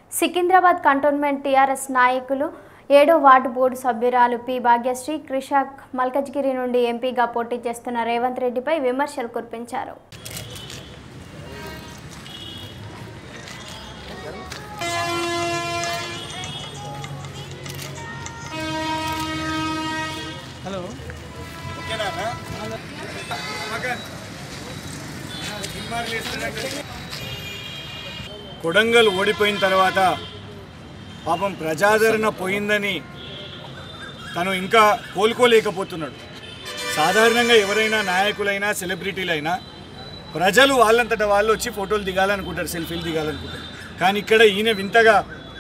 Secunderabad cantonment TRS నాయకులు ఏడో ward board సభ్యురాలు పి భాగ్యశ్రీ క్రిషాక్ మల్కజ్గిరి నుండి ఎంపీగా పోటీ చేస్తున్న రేవంత్ రెడ్డిపై విమర్శలు కురిపించారు హలో కొడంగల్ ఓడిపోయిన తర్వాత పాపం ప్రజాదరణ పోయిందని తను ఇంకా కోలుకోలేకపోతున్నాడు సాధారణంగా ఎవరైనా నాయకులైనా సెలబ్రిటీలైనా ప్రజలు వాళ్ళంతట వాళ్ళు వచ్చి ఫోటోలు దిగాలనుకుంటారు సెల్ఫీలు దిగాలనుకుంటారు కానీ ఇక్కడ ఈయన వింతగా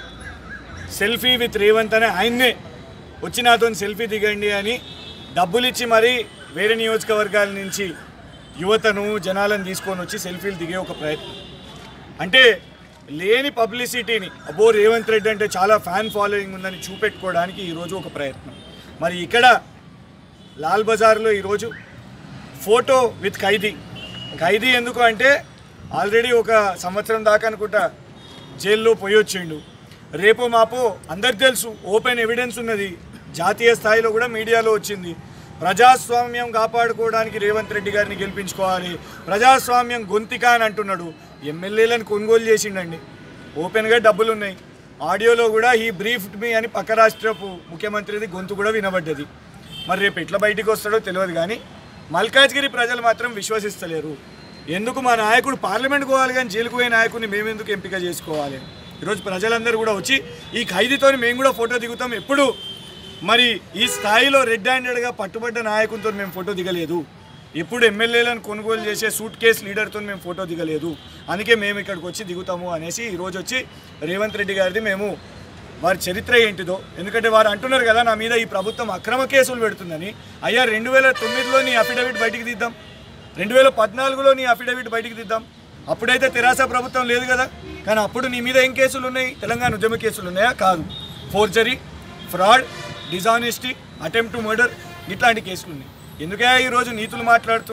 సెల్ఫీ విత్ రేవంత్ అని ఆయన్నే వచ్చి నాతో సెల్ఫీ దిగండి అని డబ్బులు ఇచ్చి మరీ వేరే నియోజకవర్గాల నుంచి యువతను జనాలను తీసుకొని వచ్చి సెల్ఫీలు దిగే ఒక ప్రయత్నం అంటే లేని పబ్లిసిటీని అబ్బో రేవంత్ రెడ్డి అంటే చాలా ఫ్యాన్ ఫాలోయింగ్ ఉందని చూపెట్టుకోవడానికి ఈరోజు ఒక ప్రయత్నం మరి ఇక్కడ లాల్ బజార్లో ఈరోజు ఫోటో విత్ ఖైదీ ఖైదీ ఎందుకు అంటే ఆల్రెడీ ఒక సంవత్సరం దాకా అనుకుంటా జైల్లో పోయి వచ్చిండు రేపో మాపో అందరికి తెలుసు ఓపెన్ ఎవిడెన్స్ ఉన్నది జాతీయ స్థాయిలో కూడా మీడియాలో వచ్చింది ప్రజాస్వామ్యం కాపాడుకోవడానికి రేవంత్ రెడ్డి గారిని గెలిపించుకోవాలి ప్రజాస్వామ్యం గొంతిక అని అంటున్నాడు ఎమ్మెల్యేలను కొనుగోలు చేసిండండి ఓపెన్గా డబ్బులు ఉన్నాయి ఆడియోలో కూడా ఈ బ్రీఫ్డ్ మీ అని పక్క రాష్ట్రపు ముఖ్యమంత్రిది గొంతు కూడా వినబడ్డది మరి రేపు ఎట్లా బయటికి వస్తాడో తెలియదు కానీ మల్కాజ్గిరి ప్రజలు మాత్రం విశ్వసిస్తలేరు ఎందుకు మా నాయకుడు పార్లమెంట్ పోవాలి కానీ జైలుకు పోయే నాయకుడిని మేమెందుకు ఎంపిక చేసుకోవాలి ఈరోజు ప్రజలందరూ కూడా వచ్చి ఈ ఖైదీతో మేము కూడా ఫోటో దిగుతాం ఎప్పుడు మరి ఈ స్థాయిలో రెడ్ హ్యాండెడ్గా పట్టుబడ్డ నాయకునితో మేము ఫోటో దిగలేదు ఎప్పుడు ఎమ్మెల్యేలను కొనుగోలు చేసే సూట్ కేస్ లీడర్తో మేము ఫోటో దిగలేదు అందుకే మేము ఇక్కడికి వచ్చి దిగుతాము అనేసి ఈరోజు వచ్చి రేవంత్ రెడ్డి గారిది మేము వారి చరిత్ర ఏంటిదో ఎందుకంటే వారు అంటున్నారు కదా నా మీద ఈ ప్రభుత్వం అక్రమ కేసులు పెడుతుందని అయ్యా రెండు వేల తొమ్మిదిలో నీ అఫిడవిట్ బయటికి తీద్దాం రెండు వేల పద్నాలుగులో నీ అఫిడవిట్ బయటికి తీద్దాం అప్పుడైతే తెరాస ప్రభుత్వం లేదు కదా కానీ అప్పుడు నీ మీద ఏం కేసులు ఉన్నాయి తెలంగాణ ఉద్యమ కేసులు ఉన్నాయా కాదు forgery fraud dishonesty attempt to murder ఇట్లాంటి కేసులు ఉన్నాయి ఎందుకే ఈరోజు నీతులు మాట్లాడుతూ